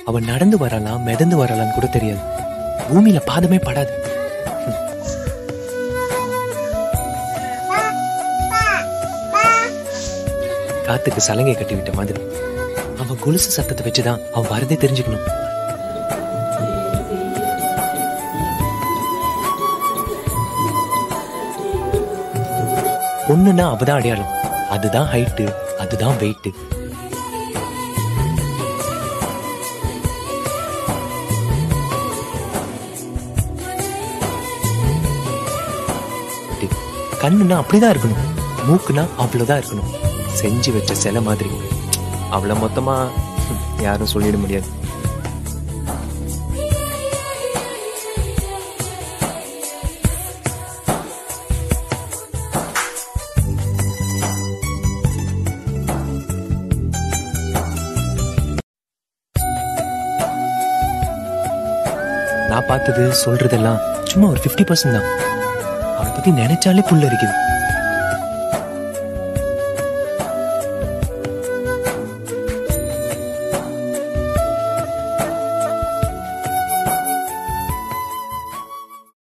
அவ நடந்து வரலாம் மிதந்து வரலாம்னு கூட தெரியாது பூமியில பாதமே படாது காத்துக்கு சலங்கை கட்டி விட்ட மாதிரி அவன் கொலுசு சத்தத்தை வச்சுதான் அவன் வரதே தெரிஞ்சுக்கணும் பொண்ணுன்னா அவதான் அடையாளம் அதுதான் ஹைட்டு அதுதான் வெயிட் கண்ணுன்னா அப்படிதான் இருக்கணும் மூக்குனா அவ்வளவுதான் இருக்கணும் செஞ்சு வச்ச சிலை மாதிரி அவ்வளவு மொத்தமா ஹம், யாரும் சொல்லிட முடியாது நான் பார்த்தது சொல்றதெல்லாம் சும்மா ஒரு 50% பர்சன்ட் தான் அவளை பத்தி நினைச்சாலே புல்ல இருக்குது